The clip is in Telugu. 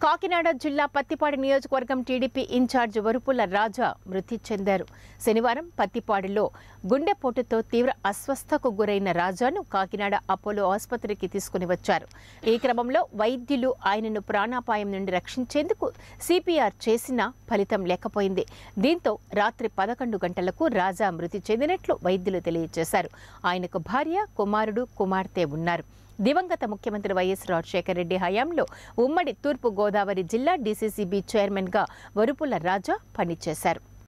కాకినాడ జిల్లా పత్తిపాడు నియోజకవర్గం టీడీపీ ఇన్ఛార్జ్ వరుపుల రాజా మృతి చెందారు శనివారం పత్తిపాడులో గుండెపోటుతో తీవ్ర అస్వస్థకు గురైన రాజాను కాకినాడ అపోలో ఆసుపత్రికి తీసుకుని వచ్చారు ఈ క్రమంలో వైద్యులు ఆయనను ప్రాణాపాయం నుండి రక్షించేందుకు సిపిఆర్ చేసినా ఫలితం లేకపోయింది దీంతో రాత్రి పదకొండు గంటలకు రాజా మృతి చెందినట్లు వైద్యులు తెలియజేశారు ఆయనకు భార్య కుమారుడు కుమార్తె ఉన్నారు దివంగత ముఖ్యమంత్రి వైఎస్ రాజశేఖర రెడ్డి హయాంలో ఉమ్మడి తూర్పు గోదావరి జిల్లా డీసీసీబీ చైర్మన్గా వరుపుల రాజా పనిచేశారు